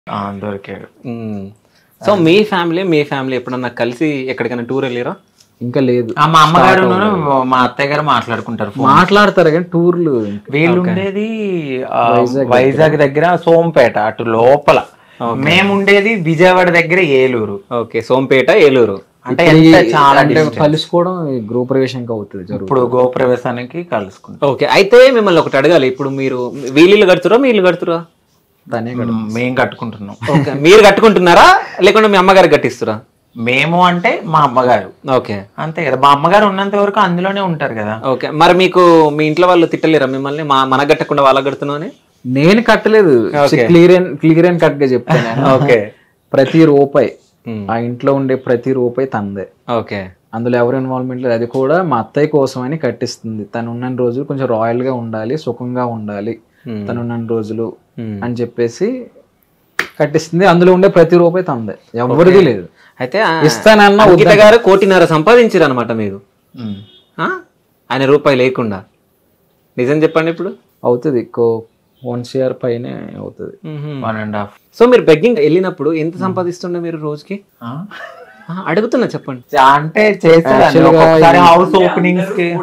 ఆ, దొరికాడు మ్మ్. సో మీ ఫ్యామిలీ మీ ఫ్యామిలీ ఎప్పుడన్నా కలిసి ఎక్కడికైనా టూర్ వెళ్ళిరా ఇంకా లేదు ఆ, మా అమ్మగారు మా అత్తయ్య గారు మాట్లాడుకుంటారు phone. మాట్లాడతారు కానీ టూర్లు వీళ్ళు ఉండేది ఆ, వైజాగ్ దగ్గర సోంపేట అటు లోపల మేము ఉండేది విజయవాడ దగ్గర ఏలూరు ఓకే సోంపేట ఏలూరు అంటే ఎంత చాలా అంటే distance. కలుసుకోవడం ఈ గృహ ప్రవేశంగా అవుతుంది జరుగుతుంది ఇప్పుడు గోప్రవేశానికి కలుసుకుంటాం ఓకే అయితే మిమ్మల్ని ఒకటి అడగాలి ఇప్పుడు మీరు వీళ్ళు కడుతురా మీ ఇల్లు కడుతురా దానే మేము కట్టుకుంటున్నాం ఓకే మీరు కట్టుకుంటున్నారా లేకుంటే మీ అమ్మగారు కట్టిస్తురా మేము అంటే మా అమ్మగారు ఓకే అంతే కదా మా అమ్మగారు ఉన్నంత వరకు అందులోనే ఉంటారు కదా ఓకే మరి మీకు మీ ఇంట్లో వాళ్ళు తిట్టలేరా మిమ్మల్ని మా మన కట్టకుండా వాళ్ళ కడుతున్నావు అని నేను కట్టలేదు క్లియర్ క్లియర్ అండ్ కట్ గా చెప్తాను ఓకే ప్రతి రూపాయి Hmm. ఆ ఇంట్లో ఉండే ప్రతి రూపాయి తందే ఓకే అందులో ఎవరు ఇన్వాల్వ్మెంట్ లేదు అది కూడా మా అత్తయ్య కోసం అని కట్టిస్తుంది తను ఉన్న రోజులు కొంచెం రాయల్ గా ఉండాలి సుఖంగా ఉండాలి Hmm. తను ఉన్న రోజులు Hmm. అని చెప్పేసి కట్టిస్తుంది అందులో ఉండే ప్రతి రూపాయి తందే ఎవరిది లేదు అయితే ఆ, ఇస్తానన్నా అంకిత గారు కోటిన్నర సంపాదించారు అనమాట మీరు ఉమ్. ఆ? ఆయన రూపాయి లేకుండా నిజం చెప్పండి ఇప్పుడు అవుతుంది వన్ సిఆర్ పైనే అవుతుంది వన్ అండ్ హాఫ్ సో మీరు బెగ్గింగ్ వెళ్ళినప్పుడు ఎంత సంపాదిస్తుండే మీరు రోజుకి ఆ, అడుగుతున్నా చెప్పండి అంటే చేసేదాన్ని ఒక్కొక్కసారి హౌస్ ఓపెనింగ్స్ కి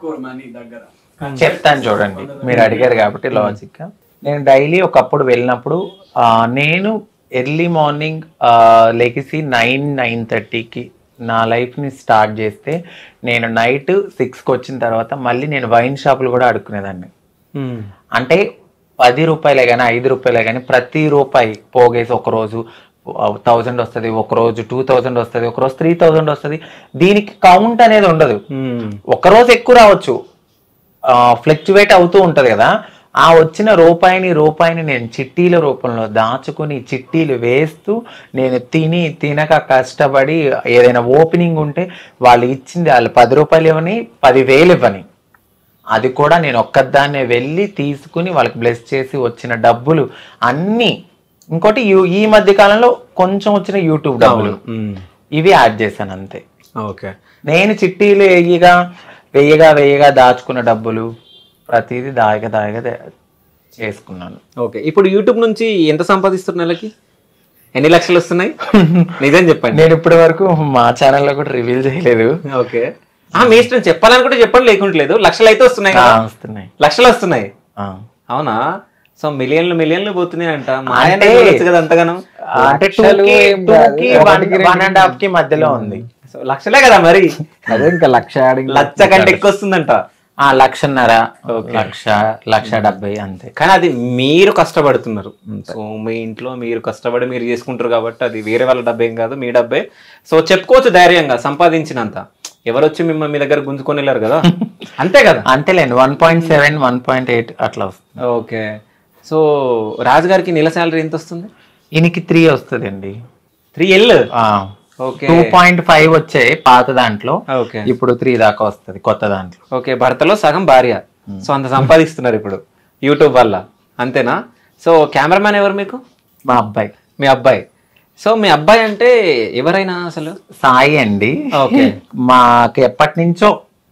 చెప్తాను చూడండి మీరు అడిగారు కాబట్టి లాజిక్ నేను డైలీ ఒకప్పుడు వెళ్ళినప్పుడు ఆ, నేను ఎర్లీ మార్నింగ్ లెగిసి నైన్ నైన్ థర్టీకి నా లైఫ్ని స్టార్ట్ చేస్తే నేను నైట్ సిక్స్కి వచ్చిన తర్వాత మళ్ళీ నేను వైన్ షాపులు కూడా అడుక్కునేదాన్ని అంటే పది రూపాయలే కానీ ఐదు రూపాయలే కానీ ప్రతి రూపాయి పోగేసి ఒకరోజు థౌజండ్ వస్తుంది ఒకరోజు టూ థౌజండ్ వస్తుంది ఒకరోజు త్రీ థౌజండ్ వస్తుంది దీనికి కౌంట్ అనేది ఉండదు ఒకరోజు ఎక్కువ రావచ్చు ఫ్లక్చువేట్ అవుతూ ఉంటది కదా ఆ వచ్చిన రూపాయిని రూపాయిని నేను చిట్టీల రూపంలో దాచుకుని చిట్టీలు వేస్తూ నేను తిని తినక కష్టపడి ఏదైనా ఓపెనింగ్ ఉంటే వాళ్ళు ఇచ్చింది వాళ్ళు పది రూపాయలు ఇవ్వని పదివేలు ఇవ్వని అది కూడా నేను ఒక్కదాన్నే వెళ్ళి తీసుకుని వాళ్ళకి బ్లెస్ చేసి వచ్చిన డబ్బులు అన్నీ ఇంకోటి యూ- ఈ మధ్య కాలంలో కొంచెం వచ్చిన యూట్యూబ్ డబ్బులు ఇవి యాడ్ చేశాను అంతే ఓకే నేను చిట్టీలు వెయ్యిగా వెయ్యిగా వెయ్యిగా దాచుకున్న డబ్బులు ప్రతిదీ దాయగా దాయగా దా- చేసుకున్నాను ఓకే ఇప్పుడు యూట్యూబ్ నుంచి ఎంత సంపాదిస్తున్నారు నెలకి ఎన్ని లక్షలు వస్తున్నాయి నిజం చెప్పండి నేను ఇప్పటి వరకు మా ఛానల్లో కూడా రివీల్ చేయలేదు ఓకే ఆ, మీ ఇష్టం చెప్పాలనుకుంటే చెప్పండి లేకుంటలేదు లక్షలు అయితే వస్తున్నాయి ఆ, కదా వస్తున్నాయి లక్షలు వస్తున్నాయి ఆ. అవునా సో మిలియన్లు మిలియన్లు పోతున్నాయి అంట మా అంటే- ఆయన చూడొచ్చు కదా అంతగానో అంటే టూ లక్షలు కి ఏం టూ కాదు. కి ఒకటికి వన్ అండ్ హాఫ్ కి మధ్యలో ఉంది సో లక్షలే కదా మరి అదే ఇంకా లక్ష యాడింగ్ లక్ష కంటే ఎక్కువ వస్తుందంట ఆ లక్షన్నర లక్ష లక్ష డెబ్బై అంతే కానీ అది మీరు కష్టపడుతున్నారు సో మీ ఇంట్లో మీరు కష్టపడి మీరు చేసుకుంటారు కాబట్టి అది వేరే వాళ్ళ డబ్బేం కాదు మీ డబ్బే సో చెప్పుకోవచ్చు ధైర్యంగా సంపాదించినంత ఎవరు వచ్చి మిమ్మల్ని మీ దగ్గర గుంజుకొని వెళ్ళారు కదా అంతే కదా అంతేలేండి one point seven one point eight అట్లా వస్తుంది ఓకే సో రాజు గారికి నెల శాలరీ ఎంత వస్తుంది ఈయనకి త్రీ వస్తుందండి three L okay two point five వచ్చాయి పాత దాంట్లో ఓకే ఇప్పుడు త్రీ దాకా వస్తుంది కొత్త దాంట్లో ఓకే భర్తలో సగం భార్య సో అంత సంపాదిస్తున్నారు ఇప్పుడు యూట్యూబ్ వల్ల అంతేనా సో కెమెరామ్యాన్ ఎవరు మీకు మా అబ్బాయి మీ అబ్బాయి సో మీ అబ్బాయి అంటే ఎవరైనా అసలు సాయి అండి ఓకే. మాకు ఎప్పటి నుంచో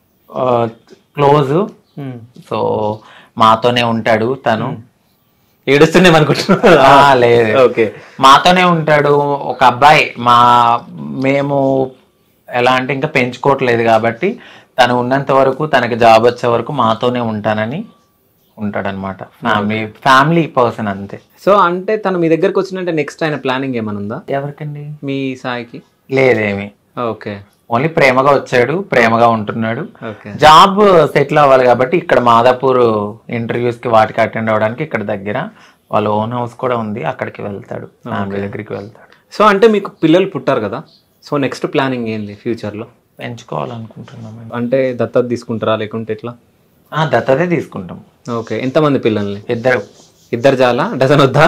క్లోజ్ సో మాతోనే ఉంటాడు తను ఏడుస్తున్నాం అనుకుంటున్నా ఆ, లేదు ఓకే మాతోనే ఉంటాడు ఒక అబ్బాయి మా మేము ఎలా అంటే ఇంకా పెంచుకోవట్లేదు కాబట్టి తను ఉన్నంత వరకు తనకి జాబ్ వచ్చే వరకు మాతోనే ఉంటానని ఉంటాడనమాట ఫ్యామిలీ ఫ్యామిలీ పర్సన్ అంతే సో అంటే తను మీ దగ్గరకు వచ్చినట్టే నెక్స్ట్ ఆయన ప్లానింగ్ ఏమైనా ఉందా ఎవరికండి మీ సాయికి లేదేమి ఓకే ఓన్లీ ప్రేమగా వచ్చాడు ప్రేమగా ఉంటున్నాడు ఓకే జాబ్ సెటిల్ అవ్వాలి కాబట్టి ఇక్కడ మాదాపూర్ ఇంటర్వ్యూస్ కి వాటికి అటెండ్ అవ్వడానికి ఇక్కడ దగ్గర వాళ్ళ ఓన్ హౌస్ కూడా ఉంది అక్కడికి వెళ్తాడు ఫ్యామిలీ దగ్గరికి వెళ్తాడు సో అంటే మీకు పిల్లలు పుట్టారు కదా సో నెక్స్ట్ ప్లానింగ్ ఏంది ఫ్యూచర్లో పెంచుకోవాలనుకుంటున్నాం అంటే దత్తత తీసుకుంటారా లేకుంటే ఎట్లా ఆ, దత్తతే తీసుకుంటాం ఓకే ఎంతమంది పిల్లల్ని ఇద్దరు ఇద్దరు చాలా డజన్ వద్దా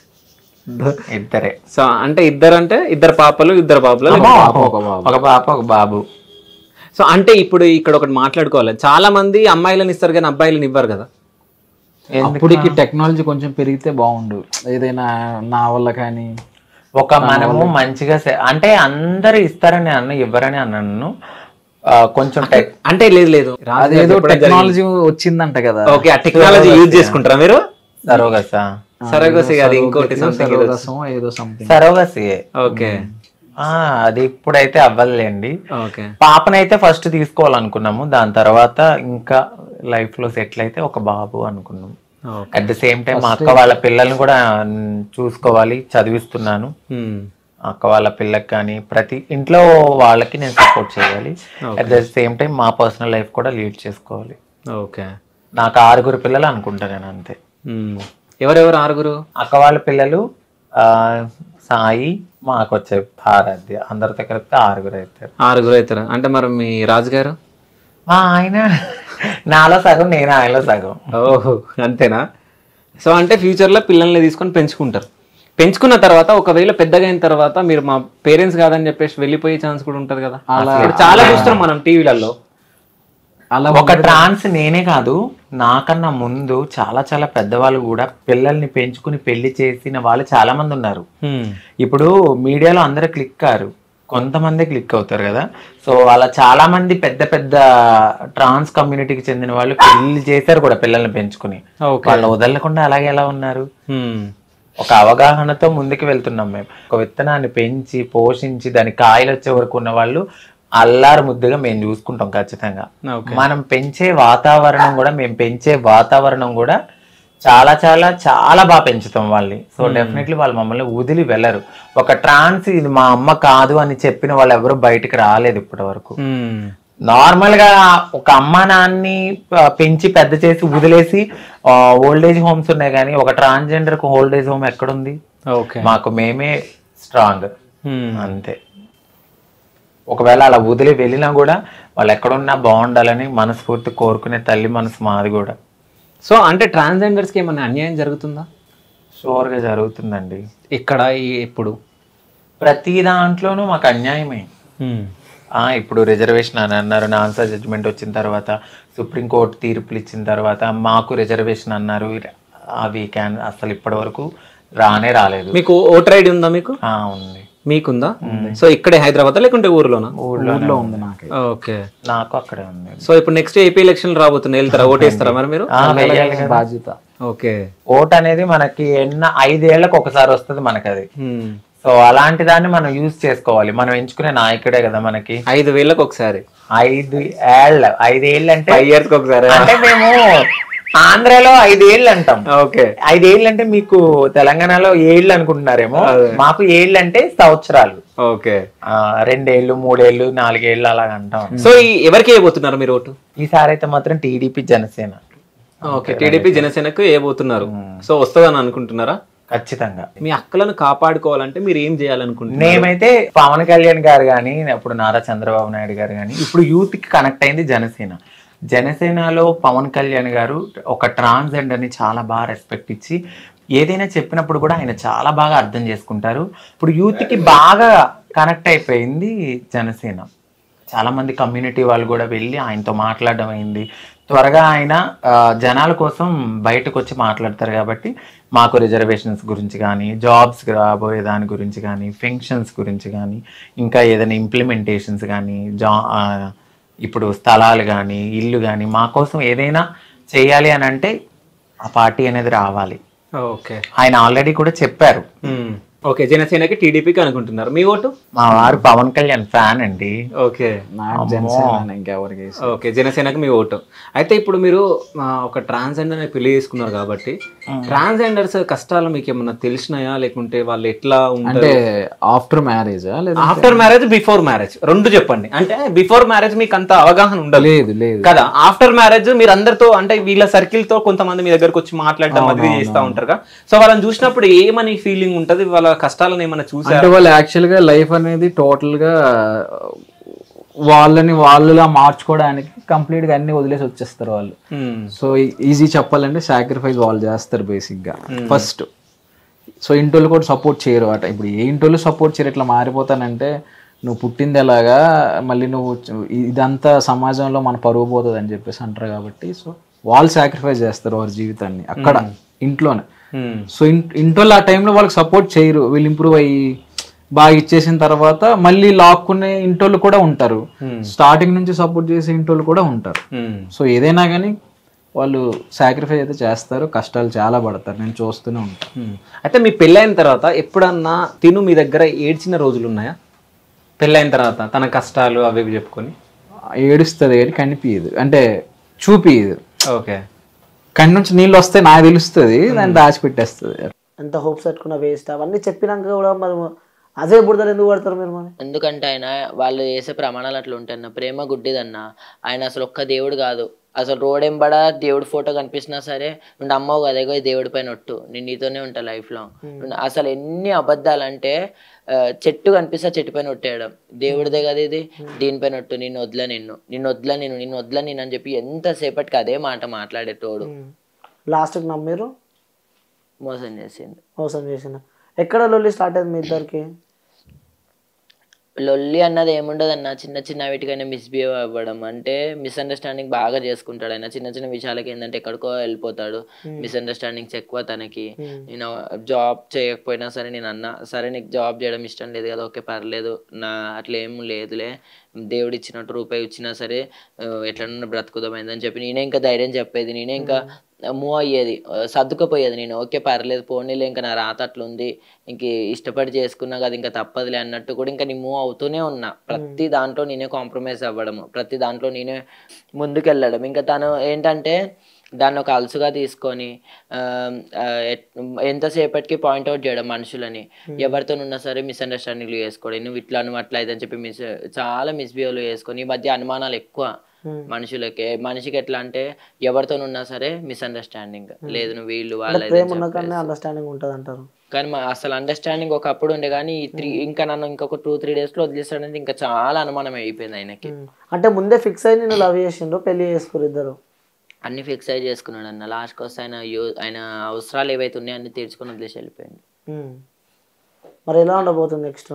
ఇద్దరే సో అంటే ఇద్దరు అంటే ఇద్దరు పాపలు ఇద్దరు బాబులు ఒక పాప ఒక బాబు సో అంటే ఇప్పుడు ఇక్కడ ఒకటి మాట్లాడుకోవాలి చాలా మంది అమ్మాయిలను ఇస్తారు కానీ అబ్బాయిలను ఇవ్వరు కదా అప్పటికి టెక్నాలజీ కొంచెం పెరిగితే బాగుండు ఏదైనా నా వల్ల కానీ ఒక మనము మంచిగా సే- అంటే అందరు ఇస్తారని అన్న ఇవ్వరని అన్నాను ఆ, కొంచెం టెక్ అంటే లేదు లేదు అదేదో టెక్నాలజీ వచ్చిందంట కదా ఓకే ఆ టెక్నాలజీ యూజ్ చేసుకుంటారా మీరు సరోగసా సరగసి అది ఇంకోటి సంథింగ్ సరోగసం ఏదో సంథింగ్ సరోగసియే ఓకే ఆ, అది ఇప్పుడైతే అవ్వదులేండి ఓకే పాపనైతే ఫస్ట్ తీసుకోవాలనుకున్నాము దాని తర్వాత ఇంకా లైఫ్ లో సెటిల్ అయితే ఒక బాబు అనుకున్నాం okay at the same time మా అక్క వాళ్ళ పిల్లల్ని కూడా మ్, చూసుకోవాలి చదివిస్తున్నాను అక్క వాళ్ళ పిల్లకి కానీ ప్రతి ఇంట్లో వాళ్ళకి నేను సపోర్ట్ చేయాలి అట్ ద సేమ్ టైం మా పర్సనల్ లైఫ్ కూడా లీడ్ చేసుకోవాలి ఓకే నాకు ఆరుగురు పిల్లలు అనుకుంటా నేను అంతే ఎవరెవరు ఆరుగురు అక్క వాళ్ళ పిల్లలు ఆ, సాయి మాకు వచ్చే ఆరాధ్య అందరితో కలిపితే ఆరుగురు అవుతారు ఆరుగురు అవుతారు అంటే మరి మీ రాజుగారు మా ఆయన నాలో సగం నేను ఆయనలో సగం ఓహో అంతేనా సో అంటే ఫ్యూచర్లో పిల్లల్ని తీసుకొని పెంచుకుంటారు పెంచుకున్న తర్వాత ఒకవేళ పెద్దగా అయిన తర్వాత మీరు మా పేరెంట్స్ కాదని చెప్పేసి వెళ్ళిపోయే ఛాన్స్ కూడా ఉంటది కదా ఇప్పుడు చాలా చూస్తున్నాం మనం టీవీలలో అలా ఒక ట్రాన్స్ నేనే కాదు నాకన్నా ముందు చాలా చాలా పెద్దవాళ్ళు కూడా పిల్లల్ని పెంచుకుని పెళ్లి చేసిన వాళ్ళు చాలా మంది ఉన్నారు ఇప్పుడు మీడియాలో అందరూ క్లిక్ కారు కొంతమంది క్లిక్ అవుతారు కదా సో అలా చాలా మంది పెద్ద పెద్ద ట్రాన్స్ కమ్యూనిటీకి చెందిన వాళ్ళు పెళ్లి చేశారు కూడా పిల్లల్ని పెంచుకుని ఓకే వాళ్ళు వదలకుండా అలాగే ఎలా ఉన్నారు ఒక అవగాహనతో ముందుకు వెళ్తున్నాం మేము ఒక విత్తనాన్ని పెంచి పోషించి దాని కాయలు వచ్చే వరకు ఉన్న వాళ్ళు అల్లారు ముద్దుగా మేము చూసుకుంటాం ఖచ్చితంగా ఓకే మనం పెంచే వాతావరణం కూడా మేము పెంచే వాతావరణం కూడా చాలా చాలా చాలా బాగా పెంచుతాం వాళ్ళని సో డెఫినెట్లీ వాళ్ళు మమ్మల్ని వదిలి వెళ్ళరు ఒక ట్రాన్స్ ఇది మా అమ్మ కాదు అని చెప్పిన వాళ్ళు ఎవరు బయటికి రాలేదు ఇప్పటి వరకు నార్మల్ గా ఒక అమ్మ నాన్ని ఆ, పెంచి పెద్ద చేసి వదిలేసి ఓల్డ్ ఏజ్ హోమ్స్ ఉన్నాయి కానీ ఒక ట్రాన్స్జెండర్ కు ఓల్డ్ ఏజ్ హోమ్ ఎక్కడుంది ఓకే మాకు మేమే స్ట్రాంగ్ అంతే ఒకవేళ అలా వదిలి వెళ్ళినా కూడా వాళ్ళు ఎక్కడున్నా బాగుండాలని మనస్ఫూర్తి కోరుకునే తల్లి మనసు మాది కూడా సో అంటే ట్రాన్స్జెండర్స్ కి ఏమైనా అన్యాయం జరుగుతుందా షూర్ గా జరుగుతుందండి ఇక్కడ ఈ- ఎప్పుడు ప్రతి దాంట్లోనూ మాకు అన్యాయమే ఆ, ఇప్పుడు రిజర్వేషన్ అని అన్నారు ఆన్సర్ జడ్జిమెంట్ వచ్చిన తర్వాత సుప్రీంకోర్టు తీర్పులు ఇచ్చిన తర్వాత మాకు రిజర్వేషన్ అన్నారు అవి క్యాన్ అసలు ఇప్పటి వరకు రానే రాలేదు మీకు ఓటర్ ఐడి ఉందా మీకు ఆ, ఉంది మీకుందా సో ఇక్కడే హైదరాబాద్ లేకుంటే ఊర్లోనా ఊర్లో ఉంది నాకు ఓకే నాకు అక్కడే ఉంది సో ఇప్పుడు నెక్స్ట్ ఏపీ ఎలక్షన్ రాబోతున్నాయి వెళ్తారా ఓటేస్తారా మరి మీరు ఆ, వెయ్యాలి కదా. బాధ్యత ఓకే ఓట్ అనేది మనకి ఎన్న ఐదేళ్లకు ఒకసారి వస్తుంది మనకి అది సో అలాంటి దాన్ని మనం యూజ్ చేసుకోవాలి మనం ఎంచుకునే నాయకుడే కదా మనకి ఐదు వేలకు ఒకసారి ఐదు ఏళ్ళ ఐదేళ్ళు అంటే ఫైవ్ ఇయర్స్ ఒకసారి అంటే మేము ఆంధ్రాలో ఐదేళ్ళు అంటాం ఓకే ఐదేళ్ళు అంటే మీకు తెలంగాణలో ఏళ్ళు అనుకుంటున్నారేమో మాకు ఏళ్ళు అంటే సంవత్సరాలు ఓకే ఆ, రెండేళ్ళు మూడేళ్ళు నాలుగేళ్ళు అలాగ అంటాం సో ఈ ఎవరికి వేయబోతున్నారు మీరు ఓటు ఈసారి అయితే మాత్రం టీడీపీ జనసేన ఓకే టీడీపీ జనసేనకు వేయబోతున్నారు సో వస్తుందని అనుకుంటున్నారా ఖచ్చితంగా మీ అక్కలను కాపాడుకోవాలంటే మీరు ఏం చేయాలనుకుంటున్నారు మేమైతే పవన్ కళ్యాణ్ గారు కానీ అప్పుడు నారా చంద్రబాబు నాయుడు గారు కానీ ఇప్పుడు యూత్ కి కనెక్ట్ అయింది జనసేన జనసేనలో పవన్ కళ్యాణ్ గారు ఒక ట్రాన్స్జెండర్ ని చాలా బాగా రెస్పెక్ట్ ఇచ్చి ఏదైనా చెప్పినప్పుడు కూడా ఆయన చాలా బాగా అర్థం చేసుకుంటారు ఇప్పుడు యూత్ కి బాగా కనెక్ట్ అయిపోయింది జనసేన చాలా మంది కమ్యూనిటీ వాళ్ళు కూడా వెళ్ళి ఆయనతో మాట్లాడడం అయింది త్వరగా ఆయన ఆ, జనాల కోసం బయటకు వచ్చి మాట్లాడతారు కాబట్టి మాకు రిజర్వేషన్స్ గురించి కానీ జాబ్స్ రాబోయే దాని గురించి కానీ ఫంక్షన్స్ గురించి కానీ ఇంకా ఏదైనా ఇంప్లిమెంటేషన్స్ కానీ జా ఆ, ఇప్పుడు స్థలాలు కానీ ఇల్లు కానీ మా కోసం ఏదైనా చేయాలి అని అంటే ఆ పార్టీ అనేది రావాలి ఓకే ఆయన ఆల్రెడీ కూడా చెప్పారు ఓకే జనసేనకి టీడీపీకి అనుకుంటున్నారు మీ ఓటు మా వారు పవన్ కళ్యాణ్ ఫ్యాన్ అండి ఓకే నాకు జనసేన ఇంకెవరికి వేసి ఓకే జనసేనకి మీ ఓటు అయితే ఇప్పుడు మీరు ఆ, ఒక ట్రాన్స్జెండర్ పెళ్లి చేసుకున్నారు కాబట్టి ట్రాన్స్జెండర్స్ కష్టాలు మీకు ఏమన్నా తెలిసినాయా లేకుంటే వాళ్ళు ఎట్లా ఉంటారు అంటే ఆఫ్టర్ మ్యారేజా లేదా ఆఫ్టర్ మ్యారేజ్ బిఫోర్ మ్యారేజ్ రెండు చెప్పండి అంటే బిఫోర్ మ్యారేజ్ మీకు అంత అవగాహన ఉండదు లేదు లేదు కదా ఆఫ్టర్ మ్యారేజ్ మీరు అందరితో అంటే వీళ్ళ సర్కిల్ తో కొంతమంది మీ దగ్గరకు వచ్చి మాట్లాడటం అది చేస్తూ ఉంటారు కదా సో వాళ్ళని చూసినప్పుడు ఏమని ఫీలింగ్ ఉంటది వాళ్ళ కష్టాలను ఏమైనా చూసారు అంటే వాళ్ళు యాక్చువల్ గా లైఫ్ అనేది టోటల్ గా వాళ్ళని వాళ్ళులా మార్చుకోవడానికి కంప్లీట్ గా అన్ని వదిలేసి వచ్చేస్తారు వాళ్ళు సో ఈజీ చెప్పాలంటే సాక్రిఫైస్ వాళ్ళు చేస్తారు బేసిక్ గా ఫస్ట్ సో ఇంటోళ్ళు కూడా సపోర్ట్ చేయరు అట ఇప్పుడు ఏ ఇంటోళ్ళు సపోర్ట్ చేయరు ఇట్లా మారిపోతానంటే నువ్వు పుట్టింది ఎలాగా మళ్ళీ నువ్వు చ- ఇదంతా సమాజంలో మన పరువు పోతుంది అని చెప్పేసి అంటారు కాబట్టి సో వాళ్ళు సాక్రిఫైస్ చేస్తారు వారి జీవితాన్ని అక్కడ ఇంట్లోనే సో ఇన్- ఇంటోళ్ళు ఆ టైంలో వాళ్ళకి సపోర్ట్ చేయరు వీళ్ళు ఇంప్రూవ్ అయ్యి బాగా ఇచ్చేసిన తర్వాత మళ్ళీ లాక్కునే ఇంటోళ్ళు కూడా ఉంటారు స్టార్టింగ్ నుంచి సపోర్ట్ చేసే ఇంటోళ్ళు కూడా ఉంటారు సో ఏదైనా కానీ వాళ్ళు సాక్రిఫైస్ అయితే చేస్తారు కష్టాలు చాలా పడతారు నేను చూస్తూనే ఉంటాను ఉమ్. అయితే మీ పెళ్ళైన తర్వాత ఎప్పుడన్నా తిను మీ దగ్గర ఏడ్చిన రోజులు ఉన్నాయా పెళ్ళైన తర్వాత తన కష్టాలు అవి ఇవి చెప్పుకొని ఏడుస్తుంది కానీ కనిపించదు అంటే చూపియదు ఓకే కಣ್ಣి నుంచి నీళ్ళు వస్తే నాకు తెలుస్తుంది దాన్ని దాచిపెట్టేస్తుంది ఎంత హోప్స్ పెట్టుకున్న వేస్ట్ అవన్నీ చెప్పినాక కూడా మరి అదే బుడతలు ఎందుకు పడతారు మీరు మరి ఎందుకంటే ఆయన వాళ్ళు చేసే ప్రమాణాలు అట్లా ఉంటాయి అన్న ప్రేమ గుడ్డిదన్న ఆయన అసలు ఒక్క దేవుడు కాదు అసలు రోడ్ ఎంబడ దేవుడి ఫోటో కనిపించినా సరే నువ్వు అమ్మవు కదా ఇగో ఈ దేవుడి పైన ఒట్టు నేను నీతోనే ఉంటా లైఫ్ లాంగ్ అసలు ఎన్ని అబద్ధాలు అంటే ఆ, చెట్టు కనిపిస్తే చెట్టు పైన ఒట్టేయడం దేవుడిదే కదా ఇది దీనిపైన ఒట్టు నిన్ను వద్ల నిన్ను నిన్ను వద్ల నేను నిన్ను వద్ల నేను అని చెప్పి ఎంతసేపటికి అదే మాట మాట్లాడేటోడు లాస్ట్కి నమ్మిరు మోసం చేసిండు మోసం చేసిన ఎక్కడ లొల్లి స్టార్ట్ అయింది మీ ఇద్దరికి లొల్లి అన్నది ఏముండదు అన్న చిన్న చిన్న వీటికైనా మిస్బిహేవ్ అవ్వడం అంటే మిస్అండర్స్టాండింగ్ బాగా చేసుకుంటాడు ఆయన చిన్న చిన్న విషయాలకి ఏంటంటే ఎక్కడికో వెళ్ళిపోతాడు మిస్అండర్స్టాండింగ్స్ ఎక్కువ తనకి నేను జాబ్ చేయకపోయినా సరే నేను అన్న సరే నీకు జాబ్ చేయడం ఇష్టం లేదు కదా ఓకే పర్లేదు నా అట్లా ఏం లేదులే దేవుడు ఇచ్చినట్టు రూపాయి ఇచ్చినా సరే ఆ, ఎట్లన్నా బ్రతుకుదామైందని చెప్పి నేనే ఇంకా ధైర్యం చెప్పేది నేనే ఇంకా మూవ్ అయ్యేది ఆ, సర్దుకుపోయేది నేను ఓకే పర్లేదు పోనీలే ఇంకా నా రాత అట్లుంది ఇంక ఇష్టపడి చేసుకున్నా కదా ఇంకా తప్పదులే అన్నట్టు కూడా ఇంకా నేను మూవ్ అవుతూనే ఉన్నా ప్రతి దాంట్లో నేనే కాంప్రమైజ్ అవ్వడము ప్రతి దాంట్లో నేనే ముందుకెళ్ళడం ఇంకా తను ఏంటంటే దాన్ని ఒక అలసుగా తీసుకొని ఆ, ఆ, ఎట్- ఎంతసేపటికి పాయింట్అవుట్ చేయడం మనుషులని ఎవరితో ఉన్నా సరే మిస్అండర్స్టాండింగ్లు చేసుకోవడం నువ్వు ఇట్లా నువ్వు అట్లా ఇదని చెప్పి మిస్ చాలా మిస్బిహేవ్లు చేసుకొని ఈ మధ్య అనుమానాలు ఎక్కువ మనుషులకి మనిషికి ఎట్లా అంటే ఎవరితో ఉన్నా సరే మిస్అండర్స్టాండింగ్ లేదు నువ్వు వీళ్ళు వాళ్ళ ప్రేమ ఉన్న కానీ అండర్స్టాండింగ్ ఉంటుంది అంటారు కానీ మా- అసలు అండర్స్టాండింగ్ ఒకప్పుడు ఉండే కానీ ఈ త్రీ ఇంకా నన్ను ఇంకొక టూ త్రీ డేస్ లో వదిలేస్తాడంటే ఇంకా చాలా అనుమానం అయిపోయింది ఆయనకి అంటే ముందే ఫిక్స్ అయ్యి నేను లవ్ చేసిండ్రు పెళ్లి చేసుకురు ఇద్దరు అన్ని ఫిక్స్ అయి చేసుకున్నాడు అన్న లాస్ట్కి వస్తే ఆయన యూ ఆయన అవసరాలు ఏవైతే ఉన్నాయో అన్ని తీర్చుకొని వదిలేసి వెళ్ళిపోయింది ఉమ్. మరి ఎలా ఉండబోతుంది నెక్స్ట్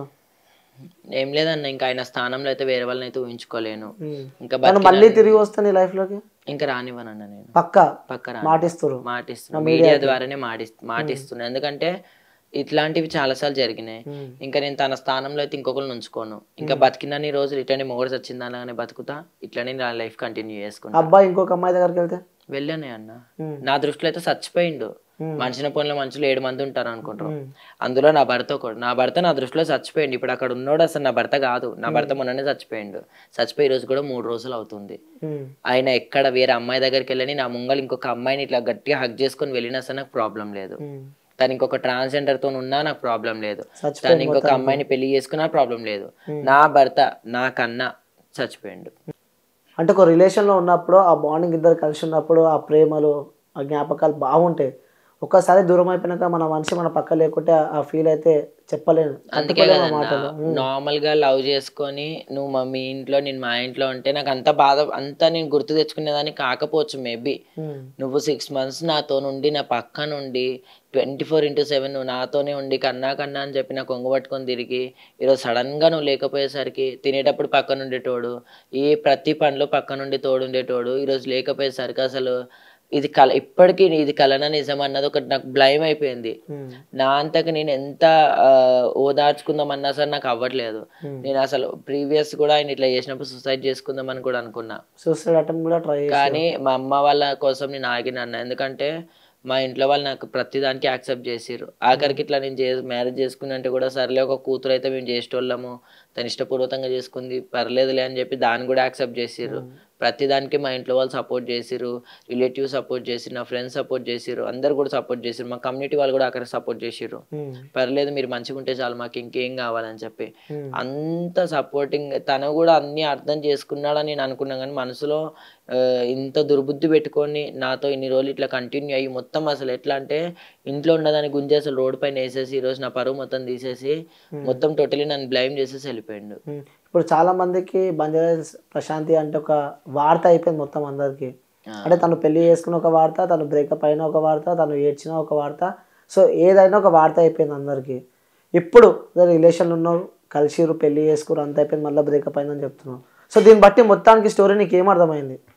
ఏం లేదన్న ఇంకా ఆయన స్థానంలో అయితే వేరే వాళ్ళని అయితే ఊహించుకోలేను ఇంకా తను బతికిన- మళ్ళీ తిరిగి వస్తే నీ లైఫ్ లోకి ఇంకా రానివ్వనన్న నేను పక్క పక్క రాని మాటిస్తురు మాటిస్తున్నా మీడియా ద్వారానే మాటి మాటిస్తున్నా ఎందుకంటే ఇట్లాంటివి చాలాసార్లు జరిగినాయి ఇంకా నేను తన స్థానంలో అయితే ఇంకొకరిని ఉంచుకోను ఇంకా బతికినన్ని రోజులు ఇట్లనే మొగడు వచ్చింది అలానే బతుకుతా ఇట్లనే నా లైఫ్ కంటిన్యూ చేసుకుంటా అబ్బాయి ఇంకొక అమ్మాయి దగ్గరికి వెళ్తే వెళ్ళానే అన్న నా దృష్టిలో అయితే చచ్చిపోయిండు మనిషిన పనుల మనుషులు ఏడు మంది ఉంటారు అనుకుంటారు అందులో నా భర్త ఒకడు నా భర్త నా దృష్టిలో చచ్చిపోయిండు ఇప్పుడు అక్కడ ఉన్నాడు అసలు నా భర్త కాదు నా భర్త మొన్ననే చచ్చిపోయిండు చచ్చిపోయి ఈ రోజు కూడా మూడు రోజులు అవుతుంది ఉమ్. ఆయన ఎక్కడ వేరే అమ్మాయి దగ్గరికి వెళ్ళని నా ముంగలు ఇంకొక అమ్మాయిని ఇట్లా గట్టిగా హక్ చేసుకొని వెళ్ళినా సరే నాకు ప్రాబ్లం లేదు ఉమ్. తను ఇంకొక ట్రాన్స్జెండర్ తో ఉన్నా నాకు ప్రాబ్లం లేదు చచ్చిపోయి తను ఇంకొక అమ్మాయిని పెళ్లి చేసుకున్నా ప్రాబ్లం లేదు నా భర్త నాకన్నా చచ్చిపోయిండు అంటే ఒక రిలేషన్ లో ఉన్నప్పుడు ఆ బాండింగ్ ఇద్దరు కలిసి ఉన్నప్పుడు ఆ ప్రేమలు ఆ జ్ఞాపకాలు బాగుంటాయి ఒక్కసారి దూరం అయిపోయినాక మన మనిషి మన పక్క లేకుంటే ఆ- ఆ ఫీల్ అయితే చెప్పలేను అందుకే తట్టుకోలేము ఆ కదా మాటలు నార్మల్ గా లవ్ చేసుకొని నువ్వు మా మీ ఇంట్లో నేను మా ఇంట్లో ఉంటే నాకు అంత బాధ అంతా నేను గుర్తు తెచ్చుకునేదాన్ని కాకపోవచ్చు మేబీ ఉమ్. నువ్వు సిక్స్ మంత్స్ నాతో నుండి నా పక్క నుండి ట్వంటీ ఫోర్ ఇంటూ సెవెన్ నువ్వు నాతోనే ఉండి కన్నా కన్నా అని చెప్పి నా కొంగు పట్టుకొని తిరిగి ఈరోజు సడన్ గా నువ్వు లేకపోయేసరికి తినేటప్పుడు పక్కన ఉండేటోడు ఈ ప్రతి పనిలో పక్క నుండి తోడుండేటోడు ఈరోజు లేకపోయేసరికి అసలు ఇది కల ఇప్పటికీ ఇది కలన నిజం అన్నది ఒకటి నాకు బ్లైమ్ అయిపోయింది ఉమ్. నా అంతకు నేను ఎంత ఆ, ఓదార్చుకుందాం అన్నా సరే నాకు అవ్వట్లేదు నేను అసలు ప్రీవియస్ కూడా ఆయన ఇట్లా చేసినప్పుడు సూసైడ్ చేసుకుందాం అని కూడా అనుకున్నా సూసైడ్ అటెంప్ట్ కూడా ట్రై కానీ మా అమ్మ వాళ్ళ కోసం నేను ఆగిన అన్న ఎందుకంటే మా ఇంట్లో వాళ్ళు నాకు ప్రతి దానికి యాక్సెప్ట్ చేసిర్రు ఆఖరికి ఇట్లా నేను చే మ్యారేజ్ చేసుకున్నంటే కూడా సర్లే ఒక కూతురు అయితే మేము చేసేటోళ్ళము తను ఇష్టపూర్వకంగా చేసుకుంది పర్లేదులే అని చెప్పి దాన్ని కూడా యాక్సెప్ట్ చేసిర్రు ప్రతి దానికి మా ఇంట్లో వాళ్ళు సపోర్ట్ చేసిర్రు రిలేటివ్ సపోర్ట్ చేసిర్రు నా ఫ్రెండ్స్ సపోర్ట్ చేసిర్రు అందరు కూడా సపోర్ట్ చేసిర్రు మా కమ్యూనిటీ వాళ్ళు కూడా అక్కడ సపోర్ట్ చేసిర్రు పర్లేదు మీరు మంచిగా ఉంటే చాలు మాకు ఇంకేం కావాలని చెప్పి అంత సపోర్టింగ్ తను కూడా అన్ని అర్థం చేసుకున్నాడని నేను అనుకున్నా కానీ మనసులో ఆ, ఇంత దుర్బుద్ధి పెట్టుకొని నాతో ఇన్ని రోజులు ఇట్లా కంటిన్యూ అయ్యి మొత్తం అసలు ఎట్లా అంటే ఇంట్లో ఉన్నదాన్ని గుంజి అసలు రోడ్ పైన వేసేసి ఈరోజు నా పరువు మొత్తం తీసేసి మొత్తం టోటలీ నన్ను బ్లైమ్ చేసేసి వెళ్ళిపోయిండు ఉమ్. ఇప్పుడు చాలా మందికి బంజారాస్ ప్రశాంతి అంటే ఒక వార్త అయిపోయింది మొత్తం అందరికి అంటే తను పెళ్లి చేసుకున్న ఒక వార్త తను బ్రేకప్ అయిన ఒక వార్త తను ఏడ్చిన ఒక వార్త సో ఏదైనా ఒక వార్త అయిపోయింది అందరికి ఇప్పుడు రిలేషన్లు ఉన్నారు కలిసిరు పెళ్లి చేసుకురు అంత అయిపోయింది మళ్ళీ బ్రేకప్ అయిందని చెప్తున్నావు సో దీన్ని బట్టి మొత్తానికి స్టోరీ నీకు ఏం అర్థమైంది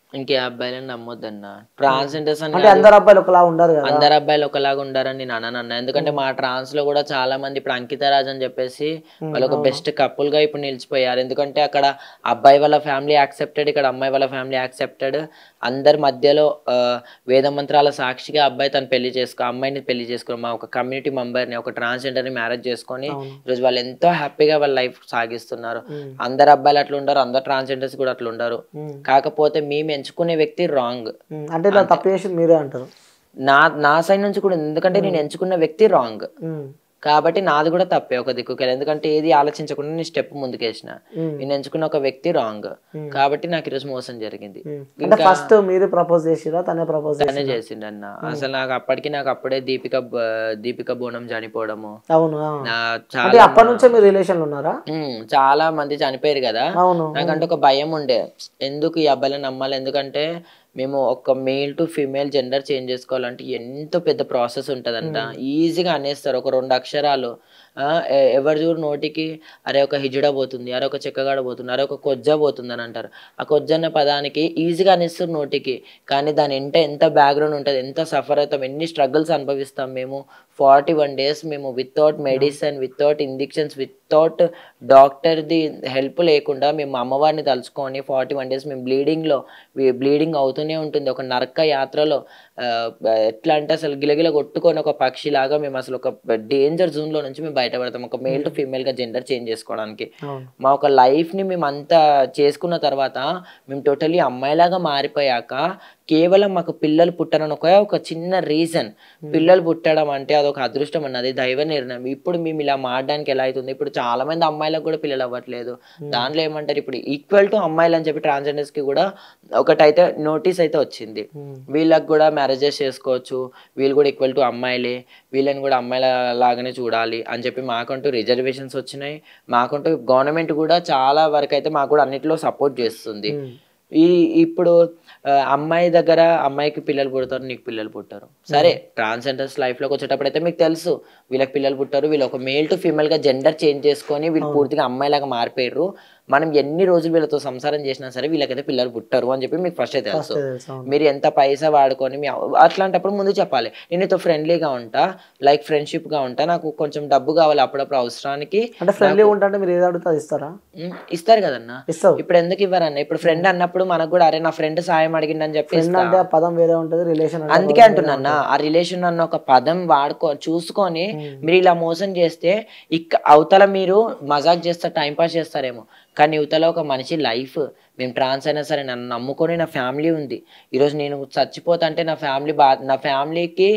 ఇంకే అబ్బాయిలను నమ్మొద్దన్న ట్రాన్స్జెండర్స్ అని అంటే అందరు అబ్బాయిలు ఒకలా ఉండరు కదా అందరు అబ్బాయిలు ఒకలాగా ఉండారని నేను అనను ఎందుకంటే మా ట్రాన్స్ లో కూడా చాలా మంది ఇప్పుడు అంకిత రాజ్ అని చెప్పేసి వాళ్ళు ఒక బెస్ట్ కపుల్ గా ఇప్పుడు నిలిచిపోయారు ఎందుకంటే అక్కడ అబ్బాయి వాళ్ళ ఫ్యామిలీ యాక్సెప్టెడ్ ఇక్కడ అమ్మాయి వాళ్ళ ఫ్యామిలీ యాక్సెప్టెడ్ అందరి మధ్యలో ఆ, వేద మంత్రాల సాక్షిగా అబ్బాయి తను పెళ్లి చేసుకో అమ్మాయిని పెళ్లి చేసుకుని మా ఒక కమ్యూనిటీ మెంబర్ ని ఒక ట్రాన్స్జెండర్ ని మ్యారేజ్ చేసుకొని ఈరోజు వాళ్ళు ఎంతో హ్యాపీగా వాళ్ళ లైఫ్ సాగిస్తున్నారు అందరు అబ్బాయిలు అట్లా ఉండరు అందరు ట్రాన్స్జెండర్స్ కూడా అట్లా ఉండరు కాకపోతే మేము ఎంచుకునే వ్యక్తి రాంగ్ ఉమ్, అంటే ఇలా తప్పు చేసి మీరే అంటారు నా నా సైడ్ నుంచి కూడా ఉంది. ఎందుకంటే నేను ఎంచుకున్న వ్యక్తి రాంగ్ ఉమ్, కాబట్టి నాది కూడా తప్పే ఒక దిక్కుకెళ్ళి ఎందుకంటే ఏది ఆలోచించకుండా నేను స్టెప్ ముందుకేసిన నేను ఎంచుకున్న ఒక వ్యక్తి రాంగ్ కాబట్టి నాకు ఈరోజు మోసం జరిగింది ఉమ్. అంటే ఫస్ట్ మీరు ప్రపోజ్ చేసిరా తనే ప్రపోజ్ తనే చేసిండు అన్న అసలు నాకు అప్పటికి నాకు అప్పుడే దీపిక బ- దీపిక బోనం చనిపోవడము అవును ఆ. నా అంటే చాలా అప్పటి నుంచే మీరు రిలేషన్ ఉన్నారా ఉమ్, చాలా మంది చనిపోయారు కదా అవును నాకంటే ఒక భయం ఉండే ఎందుకు ఈ అబ్బాయిలను నమ్మాలి ఎందుకంటే మేము ఒక male to female gender change చేసుకోవాలంటే ఎంతో పెద్ద ప్రాసెస్ ఉంటదంట ఈజీగా అనేస్తారు ఒక రెండు అక్షరాలు ఆ, ఎ- ఎవరు చూడు నోటికి అరే ఒక హిజుడ పోతుంది అరే ఒక చెక్కగాడ పోతుంది అరే ఒక కొజ్జ పోతుంది అని అంటారు ఆ కొజ్జ అన్న పదానికి ఈజీగా అనేస్తారు నోటికి కానీ దాని ఎంత ఎంత బ్యాక్గ్రౌండ్ ఉంటుంది ఎంత సఫర్ అవుతాం ఎన్ని స్ట్రగుల్స్ అనుభవిస్తాం మేము ఫార్టీ వన్ డేస్ మేము without medicine without injections without డాక్టర్ది హెల్ప్ లేకుండా మేము అమ్మవారిని తలుచుకొని ఫార్టీ వన్ డేస్ మేము బ్లీడింగ్లో బ్లీడింగ్ అవుతూనే ఉంటుంది ఒక నరక యాత్రలో ఆ, ఎట్లా అంటే అసలు గిలగిల కొట్టుకొని ఒక పక్షిలాగా మేము అసలు ఒక డేంజర్ జోన్లో నుంచి మేము బయటపడతాం ఒక మేల్ టు ఫీమేల్గా జెండర్ చేంజ్ చేసుకోవడానికి అవును మా ఒక లైఫ్ని మేము అంతా చేసుకున్న తర్వాత మేము టోటలీ అమ్మాయిలాగా మారిపోయాక కేవలం మాకు పిల్లలు పుట్టనని ఒక ఒక చిన్న రీజన్ పిల్లలు పుట్టడం అంటే అదొక అదృష్టం అన్నది దైవ నిర్ణయం ఇప్పుడు మేము ఇలా మారడానికి ఎలా అవుతుంది ఇప్పుడు చాలా మంది అమ్మాయిలకు కూడా పిల్లలు అవ్వట్లేదు దాంట్లో ఏమంటారు ఇప్పుడు ఈక్వల్ టు అమ్మాయిలు అని చెప్పి ట్రాన్స్జెండర్స్ కి కూడా ఒకటైతే నోటీస్ అయితే వచ్చింది వీళ్ళకి కూడా మ్యారేజెస్ చేసుకోవచ్చు వీళ్ళు కూడా ఈక్వల్ టు అమ్మాయిలే వీళ్ళని కూడా అమ్మాయిల లాగానే చూడాలి అని చెప్పి మాకంటూ రిజర్వేషన్స్ వచ్చినాయి మాకంటూ గవర్నమెంట్ కూడా చాలా వరకు అయితే మాకు కూడా అన్నిట్లో సపోర్ట్ చేస్తుంది ఈ ఇప్పుడు ఆ, అమ్మాయి దగ్గర అమ్మాయికి పిల్లలు పుడతారు నీకు పిల్లలు పుట్టారు సరే ట్రాన్స్జెండర్స్ లైఫ్ లోకి వచ్చేటప్పుడు అయితే మీకు తెలుసు వీళ్ళకి పిల్లలు పుట్టారు వీళ్ళు ఒక మేల్ టు ఫీమేల్ గా జెండర్ చేంజ్ చేసుకొని వీళ్ళు పూర్తిగా అమ్మాయిలాగా మారిపోయారు మనం ఎన్ని రోజులు వీళ్ళతో సంసారం చేసినా సరే వీళ్ళకైతే పిల్లలు పుట్టారు అని చెప్పి మీకు ఫస్ట్ తెలుసు తెలుసు అవును మీరు ఎంత పైసా వాడుకొని మీ అవ- అట్లాంటప్పుడు ముందు చెప్పాలి నేను నీతో ఫ్రెండ్లీగా ఉంటా లైక్ ఫ్రెండ్షిప్ గా ఉంటా నాకు కొంచెం డబ్బు కావాలి అప్పుడప్పుడు అవసరానికి అంటే ఫ్రెండ్లీ ఉంటే మీరు ఏది అడుగుతా ఇస్తారా ఉమ్, ఇస్తారు కదన్నా ఇస్తావు ఇప్పుడు ఎందుకు ఇవ్వరన్న ఇప్పుడు ఫ్రెండ్ అన్నప్పుడు మనకు కూడా అరే నా ఫ్రెండ్ సాయం అడిగిందని చెప్పి ఫ్రెండ్ ఇస్తా. అంటే ఆ పదం వేరే ఉంటది రిలేషన్ అంటే అందుకే అంటున్నా ఆ రిలేషన్ అన్న ఒక పదం వాడుకో చూసుకొని మీరు ఇలా మోసం చేస్తే ఇక్క అవతల మీరు మజాక్ చేస్తా టైం పాస్ చేస్తారేమో కానీ యువతల ఒక మనిషి లైఫ్ మేము ట్రాన్స్ అయినా సరే నన్ను నమ్ముకొని నా ఫ్యామిలీ ఉంది ఈరోజు నేను చచ్చిపోతా అంటే నా ఫ్యామిలీ బా నా ఫ్యామిలీకి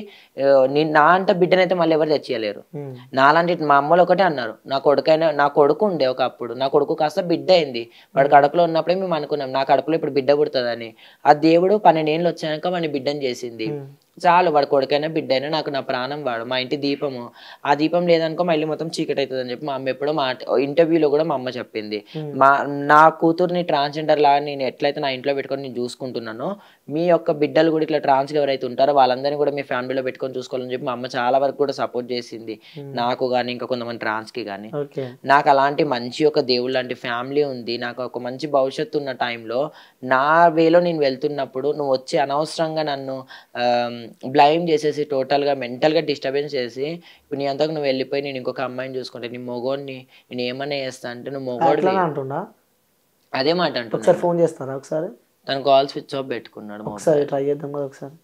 నా అంట బిడ్డనైతే మళ్ళీ ఎవరు తెచ్చియలేరు ఉమ్. నాలాంటి మా అమ్మలు ఒకటే అన్నారు నా కొడుకైనా నా కొడుకు ఉండే ఒకప్పుడు నా కొడుకు కాస్త బిడ్డ అయింది వాడు కడుపులో ఉన్నప్పుడే మేము అనుకున్నాం నా కడుపులో ఇప్పుడు బిడ్డ పుడుతుందని ఆ దేవుడు పన్నెండేళ్ళు వచ్చాక వాడిని బిడ్డని చేసింది చాలు వాడు కొడుకైనా బిడ్డ అయినా నాకు నా ప్రాణం వాడు మా ఇంటి దీపము ఆ దీపం లేదనుకో మళ్ళీ మొత్తం చీకటి అవుతుంది అని చెప్పి మా అమ్మ ఎప్పుడో మాట ఇంటర్వ్యూలో కూడా మా అమ్మ చెప్పింది మా నా కూతుర్ని ట్రాన్స్జెండర్ లా నేను ఎట్లయితే నా ఇంట్లో పెట్టుకొని నేను చూసుకుంటున్నానో మీ యొక్క బిడ్డలు కూడా ఇట్లా ట్రాన్స్ ఎవరైతే ఉంటారో వాళ్ళందరినీ కూడా మీ ఫ్యామిలీలో పెట్టుకొని చూసుకోవాలని చెప్పి మా అమ్మ చాలా వరకు కూడా సపోర్ట్ చేసింది నాకు కానీ ఇంకా కొంతమంది ట్రాన్స్ కి కానీ ఓకే నాకు అలాంటి మంచి ఒక దేవుడు లాంటి ఫ్యామిలీ ఉంది నాకు ఒక మంచి భవిష్యత్తు ఉన్న టైంలో నా వేలో నేను వెళ్తున్నప్పుడు నువ్వు వచ్చి అనవసరంగా నన్ను బ్లైమ్ చేసేసి టోటల్గా మెంటల్గా డిస్టర్బెన్స్ చేసి ఇప్పుడు నీ అంతకు నువ్వు వెళ్ళిపోయి నేను ఇంకొక అమ్మాయిని చూసుకుంటే నీ మొగోడిని నేను ఏమన్నా చేస్తా అంటే నువ్వు మొగోడివి అట్లానే అంటుండా అదే మాట అంటున్నా ఒకసారి ఫోన్ చేస్తారా ఒకసారి తను కాల్ స్విచ్ ఆఫ్ పెట్టుకున్నాడు మొబైల్. ఒకసారి ట్రై చేద్దాం కదా ఒకసారి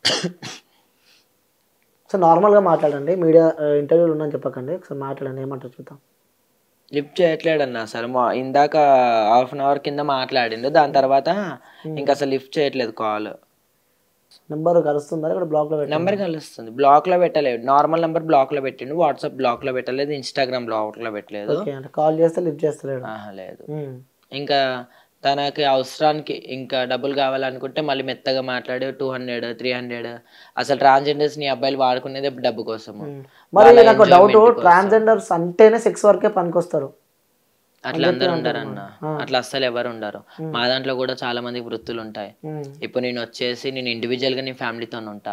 సో నార్మల్గా మాట్లాడండి మీడియా ఇంటర్వ్యూలు ఉందని చెప్పకండి ఒకసారి మాట్లాడండి ఏమంటారు చూద్దాం లిఫ్ట్ చేయట్లేడు అన్న అసలు మా- ఇందాక హాఫ్ అన్ అవర్ కింద మాట్లాడిండు దాని తర్వాత ఇంకా అసలు లిఫ్ట్ చేయట్లేదు కాల్ నెంబర్ కలుస్తుందా ఇక్కడ బ్లాక్ లో పెట్టండి నెంబర్ కలుస్తుంది బ్లాక్ లో పెట్టలేదు నార్మల్ నెంబర్ బ్లాక్ లో పెట్టిండు వాట్సాప్ బ్లాక్ లో పెట్టలేదు ఇన్స్టాగ్రామ్ బ్లాక్ లో పెట్టలేదు ఓకే అంటే కాల్ చేస్తే లిఫ్ట్ చేస్తలేడు ఆహా, లేదు ఉమ్. ఇంకా తనకి అవసరానికి ఇంకా డబ్బులు కావాలనుకుంటే మళ్ళీ మెత్తగా మాట్లాడి టూ హండ్రెడ్ త్రీ హండ్రెడ్ అసలు ట్రాన్స్జెండర్స్ ని అబ్బాయిలు వాడుకునేది డబ్బు కోసము మరి వాళ్ళ నాకు డౌట్ enjoyment కోసం. ట్రాన్స్జెండర్స్ అంటేనే సెక్స్ వరకే పనికొస్తారు అట్లా అందరు ఉండరు అన్న అట్లా అస్సలు ఎవరు ఉండరు మా దాంట్లో కూడా చాలా మంది వృత్తులు ఉంటాయి ఉమ్. ఇప్పుడు నేను వచ్చేసి నేను ఇండివిజువల్ గా నీ ఫ్యామిలీతో ఉంటా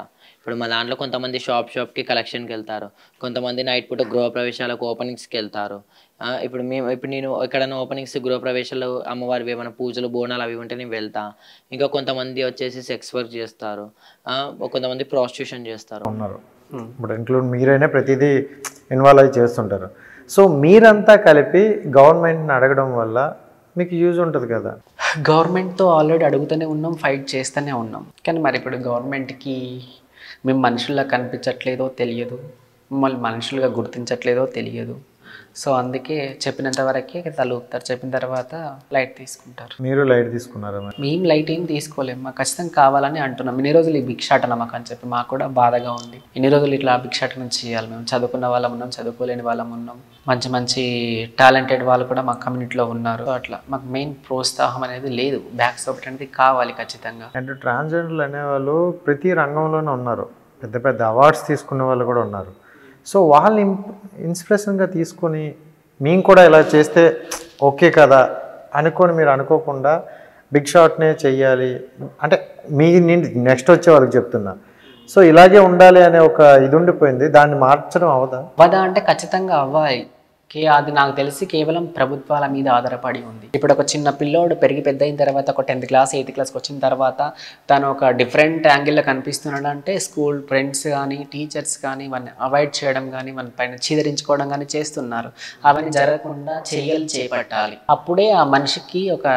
ఇప్పుడు మా దాంట్లో కొంతమంది షాప్ షాప్కి కలెక్షన్కి వెళ్తారు కొంతమంది నైట్ పూట గృహప్రవేశాలకు ఓపెనింగ్స్కి వెళ్తారు ఆ, ఇప్పుడు మేము ఇప్పుడు నేను ఎక్కడైనా ఓపెనింగ్స్ గృహప్రవేశాలు అమ్మవారివి ఏమైనా పూజలు బోనాలు అవి ఉంటే నేను వెళ్తా ఇంకా కొంతమంది వచ్చేసి సెక్స్ వర్క్ చేస్తారు ఆ, కొంతమంది ప్రాస్టిట్యూషన్ చేస్తారు ఉన్నారు ఇప్పుడు ఇంక్లూడ్ మీరైనా ప్రతిదీ ఇన్వాల్వ్ అయి చేస్తుంటారు సో మీరంతా కలిపి గవర్నమెంట్ని అడగడం వల్ల మీకు యూజ్ ఉంటుంది కదా గవర్నమెంట్తో ఆల్రెడీ అడుగుతూనే ఉన్నాం ఫైట్ చేస్తూనే ఉన్నాం కానీ మరి ఇప్పుడు గవర్నమెంట్కి మేము మనుషుల్లా కనిపించట్లేదో తెలియదు మమ్మల్ని మనుషులుగా గుర్తించట్లేదో తెలియదు సో అందుకే చెప్పినంత వరకే తలుపుతారు చెప్పిన తర్వాత లైట్ తీసుకుంటారు మీరు లైట్ తీసుకున్నారా మరి మేము లైట్ ఏం తీసుకోలేము మాకు ఖచ్చితంగా కావాలని అంటున్నాం ఇన్ని రోజులు ఈ భిక్షాటన మాకు అని చెప్పి మాకు కూడా బాధగా ఉంది ఇన్ని రోజులు ఇట్లా భిక్షాటనం చేయాలి మేము చదువుకున్న వాళ్ళం ఉన్నాం చదువుకోలేని వాళ్ళం ఉన్నాం మంచి మంచి టాలెంటెడ్ వాళ్ళు కూడా మా కమ్యూనిటీలో ఉన్నారు సో అట్లా మాకు మెయిన్ ప్రోత్సాహం అనేది లేదు బ్యాక్ సపోర్ట్ అనేది కావాలి ఖచ్చితంగా అంటే ట్రాన్స్జెండర్లు అనేవాళ్ళు ప్రతి రంగంలోనే ఉన్నారు పెద్ద పెద్ద అవార్డ్స్ తీసుకునే వాళ్ళు కూడా ఉన్నారు సో వాళ్ళని ఇన్స్పిరేషన్గా తీసుకొని మేము కూడా ఇలా చేస్తే ఓకే కదా అనుకొని మీరు అనుకోకుండా బిగ్ షాట్నే చెయ్యాలి అంటే మీ నెక్స్ట్ వచ్చే వాళ్ళకి చెప్తున్నా సో ఇలాగే ఉండాలి అనే ఒక ఇది ఉండిపోయింది దాన్ని మార్చడం అవదా అవ్వదా అంటే ఖచ్చితంగా అవ్వాలి కే అది నాకు తెలిసి కేవలం ప్రభుత్వాల మీద ఆధారపడి ఉంది ఇప్పుడు ఒక చిన్న పిల్లోడు పెరిగి పెద్ద అయిన తర్వాత ఒక టెన్త్ క్లాస్ ఎయిత్ క్లాస్కి వచ్చిన తర్వాత తను ఒక డిఫరెంట్ యాంగిల్లో కనిపిస్తున్నాడు అంటే స్కూల్ ఫ్రెండ్స్ కానీ టీచర్స్ కానీ వాడిని అవాయిడ్ చేయడం కానీ మన పైన చీదరించుకోవడం కానీ చేస్తున్నారు అవన్నీ జరగకుండా చర్యలు చేపట్టాలి అప్పుడే ఆ మనిషికి ఒక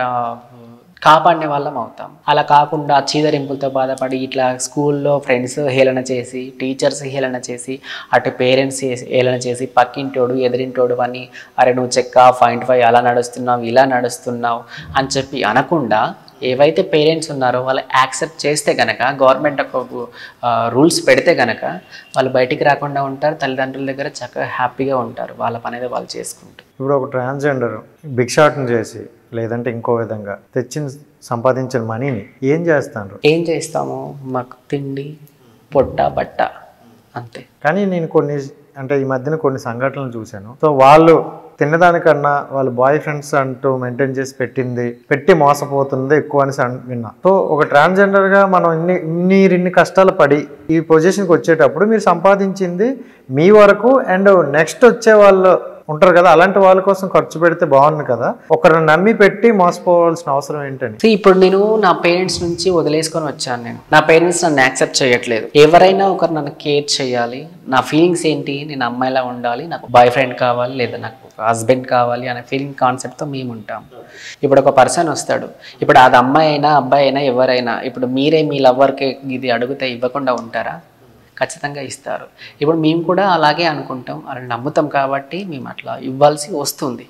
కాపాడిన వాళ్ళం అవుతాం అలా కాకుండా చీదరింపులతో బాధపడి ఇట్లా స్కూల్లో ఫ్రెండ్స్ హేళన చేసి టీచర్స్ హేళన చేసి అటు పేరెంట్స్ హేళన చేసి పక్కింటోడు ఎదిరింటోడు అని అరే నువ్వు చెక్క పాయింట్ ఫైవ్ అలా నడుస్తున్నావు ఇలా నడుస్తున్నావు అని చెప్పి అనకుండా ఏవైతే పేరెంట్స్ ఉన్నారో వాళ్ళు యాక్సెప్ట్ చేస్తే గనక గవర్నమెంట్ ఒక రూల్స్ పెడితే గనక వాళ్ళు బయటికి రాకుండా ఉంటారు తల్లిదండ్రుల దగ్గర చక్కగా హ్యాపీగా ఉంటారు వాళ్ళ పని అనేది వాళ్ళు చేసుకుంటారు ఇప్పుడు ఒక ట్రాన్స్జెండర్ బిగ్ షాట్ని చేసి లేదంటే ఇంకో విధంగా తెచ్చిన సంపాదించిన మనీని ఏం చేస్తాను ఏం చేస్తాము మాకు తిండి పొట్ట బట్ట అంతే కానీ నేను కొన్ని అంటే ఈ మధ్యన కొన్ని సంఘటనలు చూశాను సో వాళ్ళు తిన్నదానికన్నా వాళ్ళ బాయ్ ఫ్రెండ్స్ అంటూ మెయింటైన్ చేసి పెట్టింది పెట్టి మోసపోతుంది ఎక్కువ అని అన్- విన్నా సో ఒక ట్రాన్స్జెండర్ గా మనం ఇన్ని ఇన్ని ఇన్ని కష్టాలు పడి ఈ పొజిషన్కి వచ్చేటప్పుడు మీరు సంపాదించింది మీ వరకు అండ్ నెక్స్ట్ వచ్చే వాళ్ళు ఉంటారు కదా అలాంటి వాళ్ళ కోసం ఖర్చు పెడితే బాగుంది కదా ఒకరిని నమ్మి పెట్టి మోసపోవాల్సిన అవసరం ఏంటని See, ఇప్పుడు నేను నా పేరెంట్స్ నుంచి వదిలేసుకొని వచ్చాను నేను నా పేరెంట్స్ నన్ను యాక్సెప్ట్ చేయట్లేదు ఎవరైనా ఒకరు నన్ను కేర్ చేయాలి నా ఫీలింగ్స్ ఏంటి నేను అమ్మాయిలా ఉండాలి నాకు బాయ్ ఫ్రెండ్ కావాలి లేదా నాకు ఒక హస్బెండ్ కావాలి అనే ఫీలింగ్ కాన్సెప్ట్తో మేము ఉంటాం ఇప్పుడు ఒక పర్సన్ వస్తాడు ఇప్పుడు అది అమ్మాయి అయినా అబ్బాయి అయినా ఎవరైనా ఇప్పుడు మీరే మీ లవర్కి ఇది అడిగితే ఇవ్వకుండా ఉంటారా ఖచ్చితంగా ఇస్తారు ఇప్పుడు మేము కూడా అలాగే అనుకుంటాం అలా నమ్ముతాం కాబట్టి మేము అట్లా ఇవ్వాల్సి వస్తుంది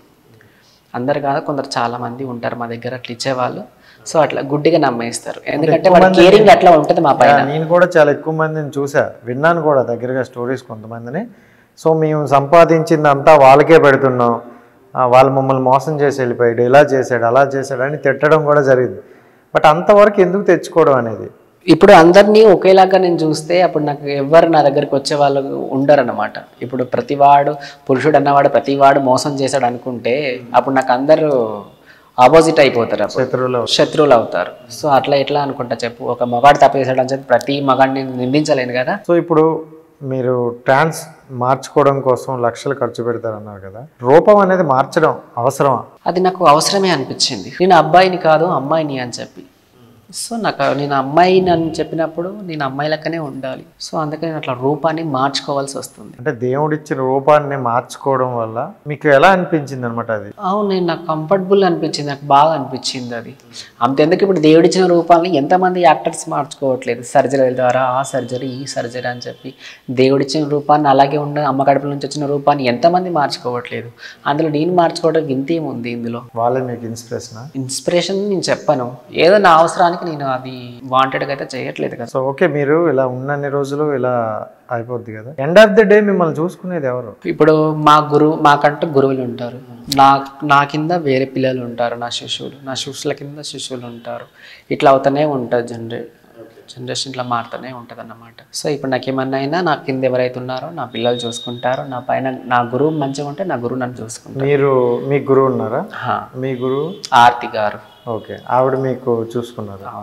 అందరు కాదు కొందరు చాలా మంది ఉంటారు మా దగ్గర అట్లా ఇచ్చేవాళ్ళు సో అట్లా గుడ్డిగా నమ్మేస్తారు ఎందుకంటే వాళ్ళ కేరింగ్ అట్లా ఉంటుంది మా పైన నేను కూడా చాలా ఎక్కువ మందిని చూసా విన్నాను కూడా దగ్గరగా స్టోరీస్ కొంతమందిని సో మేము సంపాదించిందంతా వాళ్ళకే పెడుతున్నాం ఆ, వాళ్ళు మమ్మల్ని మోసం చేసి వెళ్ళిపోయాడు ఇలా చేశాడు అలా చేశాడు అని తిట్టడం కూడా జరిగింది బట్ అంతవరకు ఎందుకు తెచ్చుకోవడం అనేది ఇప్పుడు అందరినీ ఒకేలాగా నేను చూస్తే అప్పుడు నాకు ఎవరు నా దగ్గరికి వచ్చే వాళ్ళు ఉండరు అనమాట ఇప్పుడు ప్రతివాడు పురుషుడు అన్నవాడు ప్రతివాడు మోసం చేశాడు అనుకుంటే అప్పుడు నాకు అందరూ ఆపోజిట్ అయిపోతారు అప్పుడు శత్రువులు శత్రువులు అవుతారు సో అట్లా ఎట్లా అనుకుంటా చెప్పు ఒక మగాడు తప్పు చేశాడు అని చెప్పి ప్రతి మగాడిని నిందించలేను కదా సో ఇప్పుడు మీరు ట్రాన్స్ మార్చుకోవడం కోసం లక్షలు ఖర్చు పెడతారన్నారు కదా రూపం అనేది మార్చడం అవసరమా అది నాకు అవసరమే అనిపించింది నేను అబ్బాయిని కాదు అమ్మాయిని అని చెప్పి సో నాకు నేను అమ్మాయిని అని చెప్పినప్పుడు నేను అమ్మాయి లెక్కనే ఉండాలి సో అందుకని నేను అట్లా రూపాన్ని మార్చుకోవాల్సి వస్తుంది అంటే దేవుడిచ్చిన రూపాన్ని మార్చుకోవడం వల్ల మీకు ఎలా అనిపించింది అనమాట అది అవును నేను నాకు కంఫర్టబుల్ అనిపించింది నాకు బాగా అనిపించింది అది అంతెందుకు ఇప్పుడు దేవుడిచ్చిన రూపాలని ఎంతమంది యాక్టర్స్ మార్చుకోవట్లేదు సర్జరీ ద్వారా ఆ సర్జరీ ఈ సర్జరీ అని చెప్పి దేవుడిచ్చిన రూపాన్ని అలాగే ఉన్న అమ్మ కడుపుల నుంచి వచ్చిన రూపాన్ని ఎంతమంది మార్చుకోవట్లేదు అందులో నేను మార్చుకోవడానికి ఇంతేముంది ఇందులో వాళ్ళే మీకు ఇన్స్పిరేషనా ఇన్స్పిరేషన్ నేను చెప్పను ఏదో నా అవసరానికి నేను అది వాంటెడ్గా అయితే చేయట్లేదు కదా సో ఓకే మీరు ఇలా ఉన్నన్ని రోజులు ఇలా అయిపోద్ది కదా ఎండ్ ఆఫ్ ద డే మిమ్మల్ని చూసుకునేది ఎవరు ఇప్పుడు మా గురువు మాకంటూ గురువులు ఉంటారు నా నా కింద వేరే పిల్లలు ఉంటారు నా శిష్యులు నా శిష్యుల కింద శిష్యులు ఉంటారు ఇట్లా అవుతూనే ఉంటుంది జనరే జనరేషన్ ఇట్లా మారుతూనే ఉంటుంది అన్నమాట సో ఇప్పుడు నాకు ఏమన్నా అయినా నా కింద ఎవరైతే ఉన్నారో నా పిల్లలు చూసుకుంటారు నా పైన నా గురువు మంచిగా ఉంటే నా గురువు నన్ను చూసుకుంటారు మీరు మీ గురువు ఉన్నారా హా. మీ గురువు ఆర్తి గారు ఓకే ఆవిడ మీకు చూసుకున్నారు అవును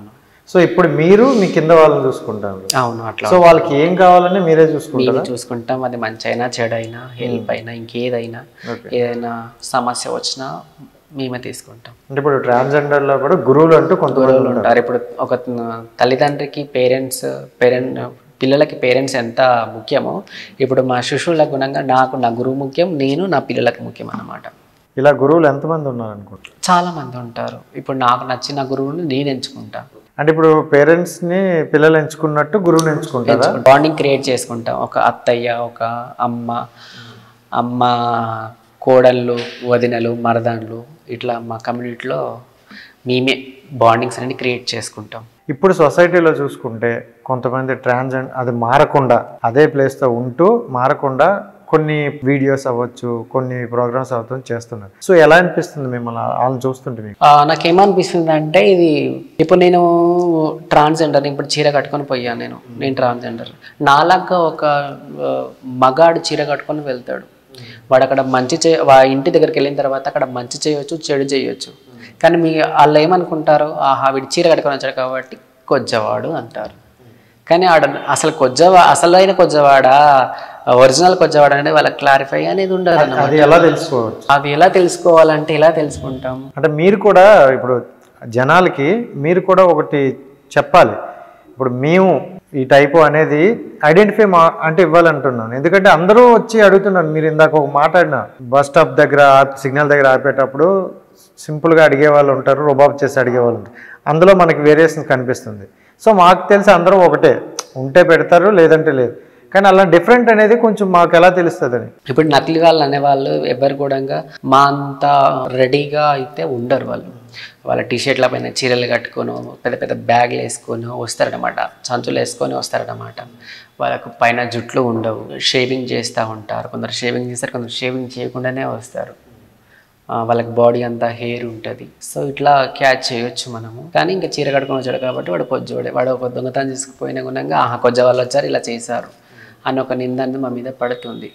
సో ఇప్పుడు మీరు మీ కింద వాళ్ళని చూసుకుంటారు అవును అట్లా సో వాళ్ళకి ఏం కావాలని మీరే చూసుకుంటారా మేము చూసుకుంటాం అది మంచి అయినా చెడు అయినా హెల్ప్ అయినా ఇంకేదైనా ఏదైనా సమస్య వచ్చినా మేమే తీసుకుంటాం అంటే ఇప్పుడు transgender లో కూడా గురువులు అంటూ కొంతమంది గురువులు ఉంటారు ఇప్పుడు ఒక తల్లిదండ్రికి పేరెంట్స్ పేరెంట్ పిల్లలకి పేరెంట్స్ ఎంత ముఖ్యమో ఇప్పుడు మా శిశువుల గుణంగా నాకు నా గురువు ముఖ్యం నేను నా పిల్లలకు ముఖ్యం అన్నమాట ఇలా గురువులు ఎంతమంది ఉన్నారు అనుకుంటా చాలా మంది ఉంటారు ఇప్పుడు నాకు నచ్చిన గురువుని నేను ఎంచుకుంటా అంటే ఇప్పుడు పేరెంట్స్ ని పిల్లలు ఎంచుకున్నట్టు గురువుని ఎంచుకుంటారా బాండింగ్ క్రియేట్ చేసుకుంటాం ఒక అత్తయ్య ఒక అమ్మ అమ్మ కోడళ్ళు వదినలు మరదాన్లు ఇట్లా మా కమ్యూనిటీలో మేమే బాండింగ్స్ అన్ని క్రియేట్ చేసుకుంటాం ఇప్పుడు సొసైటీలో చూసుకుంటే కొంతమంది ట్రాన్స్జెండ్ అది మారకుండా అదే ప్లేస్తో ఉంటూ మారకుండా కొన్ని వీడియోస్ అవ్వచ్చు కొన్ని ప్రోగ్రామ్స్ అవుతుంది చేస్తున్నారు సో ఎలా అనిపిస్తుంది మిమ్మల్ని వాళ్ళని చూస్తుంటే మీకు ఆ, నాకేమనిపిస్తుంది అంటే ఇది ఇప్పుడు నేను ట్రాన్స్జెండర్ ఇప్పుడు చీర కట్టుకొని పోయాను నేను నేను ట్రాన్స్జెండర్ నాలాగా ఒక ఆ, మగాడు చీర కట్టుకొని వెళ్తాడు వాడు అక్కడ మంచి చే వా ఇంటి దగ్గరికి వెళ్ళిన తర్వాత అక్కడ మంచి చేయొచ్చు చెడు చేయొచ్చు కానీ మీ వాళ్ళు ఏమనుకుంటారు ఆహా వీడు చీర కట్టుకొని వచ్చాడు కాబట్టి కొజ్జవాడు అంటారు కానీ ఆడ అసలు కొజ్జవా అసలైన కొజ్జవాడా ఒరిజినల్ కొజ్జవాడా అనేది వాళ్ళకి క్లారిఫై అనేది ఉండదు అన్నమాట అది ఎలా తెలుసుకోవచ్చు అది ఎలా తెలుసుకోవాలంటే ఎలా తెలుసుకుంటాం అంటే మీరు కూడా ఇప్పుడు జనాలకి మీరు కూడా ఒకటి చెప్పాలి ఇప్పుడు మేము ఈ టైపు అనేది ఐడెంటిఫై మా అంటే ఇవ్వాలంటున్నాను ఎందుకంటే అందరూ వచ్చి అడుగుతున్నారు మీరు ఇందాక ఒక మాట్లాడిన బస్ స్టాప్ దగ్గర సిగ్నల్ దగ్గర ఆపేటప్పుడు సింపుల్గా అడిగే వాళ్ళు ఉంటారు రుబాబ్ చేసి అడిగే వాళ్ళు ఉంటారు అందులో మనకి వేరియేషన్ కనిపిస్తుంది సో మాకు తెలిసి అందరూ ఒకటే ఉంటే పెడతారు లేదంటే లేదు కానీ అలా డిఫరెంట్ అనేది కొంచెం మాకు ఎలా తెలుస్తుందని ఇప్పుడు నకిలీ వాళ్ళు అనేవాళ్ళు ఎవరు కూడా మా అంత రెడీగా అయితే ఉండరు వాళ్ళు వాళ్ళ టీషర్ట్ల పైన చీరలు కట్టుకొని పెద్ద పెద్ద బ్యాగ్లు వేసుకొని వస్తారనమాట సంచులు వేసుకొని వస్తారనమాట వాళ్ళకు పైన జుట్లు ఉండవు షేవింగ్ చేస్తూ ఉంటారు కొందరు షేవింగ్ చేస్తారు కొందరు షేవింగ్ చేయకుండానే వస్తారు ఆ, వాళ్ళకి బాడీ అంతా హెయిర్ ఉంటుంది సో ఇట్లా క్యాచ్ చేయొచ్చు మనము కానీ ఇంకా చీర కట్టుకొని వచ్చాడు కాబట్టి వాడు కొజ్జోడే వాడు ఒక దొంగతనం తీసుకుపోయిన గుణంగా ఆహా కొజ్జ వాళ్ళు వచ్చారు ఇలా చేశారు అని ఒక నింద అనేది మా మీద పడుతుంది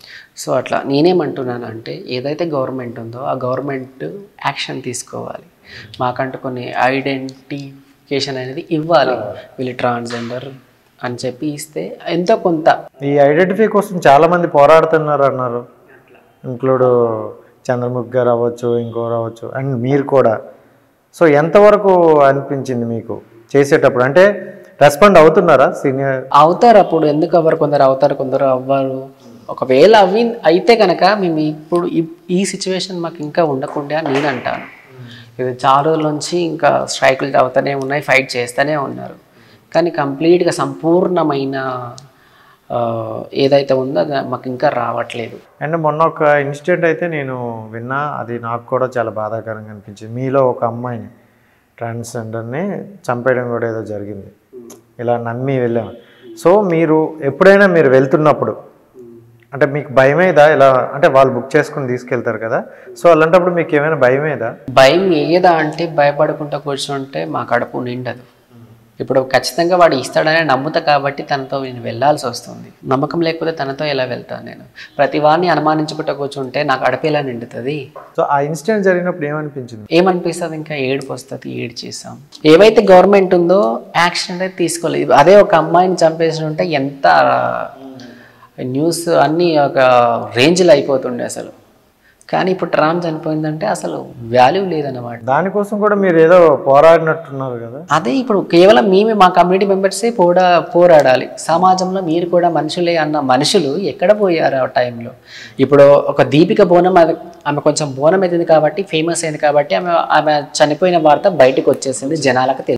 సో అట్లా నేనేమంటున్నాను అంటే ఏదైతే గవర్నమెంట్ ఉందో ఆ గవర్నమెంట్ యాక్షన్ తీసుకోవాలి మాకంటూ కొన్ని ఐడెంటిఫికేషన్ అనేది ఇవ్వాలి వీళ్ళు ట్రాన్స్జెండర్ అని చెప్పి ఇస్తే ఎంతో కొంత ఈ ఐడెంటిఫై కోసం చాలా మంది పోరాడుతున్నారు అన్నారు ఇంక్లూడ్ చంద్రముఖి గారు అవ్వచ్చు ఇంకోరు అవ్వచ్చు అండ్ మీరు కూడా సో ఎంతవరకు అనిపించింది మీకు చేసేటప్పుడు అంటే రెస్పాండ్ అవుతున్నారా సీనియర్ అవుతారు అప్పుడు ఎందుకు అవ్వరు కొందరు అవుతారు కొందరు అవ్వరు ఒకవేళ అవి అయితే కనుక మేము ఇప్పుడు ఈ- ఈ సిచ్యువేషన్ మాకు ఇంకా ఉండకుండా అని నేను అంటాను ఇది చాలా రోజుల నుంచి ఇంకా స్ట్రైకులు అవుతూనే ఉన్నాయి ఫైట్ చేస్తూనే ఉన్నారు కానీ కంప్లీట్గా సంపూర్ణమైన ఆ, ఏదైతే ఉందో అది మాకు ఇంకా రావట్లేదు అండ్ మొన్న ఒక ఇన్సిడెంట్ అయితే నేను విన్నా అది నాకు కూడా చాలా బాధాకరంగా అనిపించింది మీలో ఒక అమ్మాయిని ట్రాన్స్జెండర్ని చంపేయడం కూడా ఏదో జరిగింది ఇలా నమ్మి వెళ్ళాము సో మీరు ఎప్పుడైనా మీరు వెళ్తున్నప్పుడు అంటే మీకు భయమేదా ఇలా అంటే వాళ్ళు బుక్ చేసుకుని తీసుకెళ్తారు కదా సో అలాంటప్పుడు మీకు ఏమైనా భయమేదా భయం ఏదా అంటే భయపడకుండా కూర్చుంటే మా కడుపు నిండదు ఇప్పుడు ఖచ్చితంగా వాడు ఇస్తాడని నమ్ముతా కాబట్టి తనతో నేను వెళ్ళాల్సి వస్తుంది నమ్మకం లేకపోతే తనతో ఎలా వెళ్తాను నేను ప్రతి వాడిని అనుమానించుకుంటూ కూర్చుంటే నాకు కడుపు ఎలా నిండుతుంది సో ఆ ఇన్సిడెంట్ జరిగినప్పుడు ఏమనిపించింది ఏమనిపిస్తుంది ఇంకా ఏడుపు వస్తుంది ఏడు చేసాం ఏవైతే గవర్నమెంట్ ఉందో యాక్షన్ అనేది తీసుకోలేదు అదే ఒక అమ్మాయిని చంపేసి ఉంటే ఎంత న్యూస్ అన్నీ ఒక రేంజ్లో అయిపోతుండే అసలు కానీ ఇప్పుడు ట్రామ్ చనిపోయిందంటే అసలు వాల్యూ లేదన్నమాట దానికోసం కూడా మీరు ఏదో పోరాడినట్టున్నారు కదా అదే ఇప్పుడు కేవలం మేమే మా కమ్యూనిటీ మెంబర్సే పోడా పోరాడాలి సమాజంలో మీరు కూడా మనుషులే అన్న మనుషులు ఎక్కడ పోయారు ఆ టైంలో ఇప్పుడు ఒక దీపిక బోనం అది ఆమె కొంచెం బోనం ఎత్తింది కాబట్టి ఫేమస్ అయింది కాబట్టి ఆమె ఆమె చనిపోయిన వార్త బయటకు వచ్చేసింది జనాలకు తెలిసింది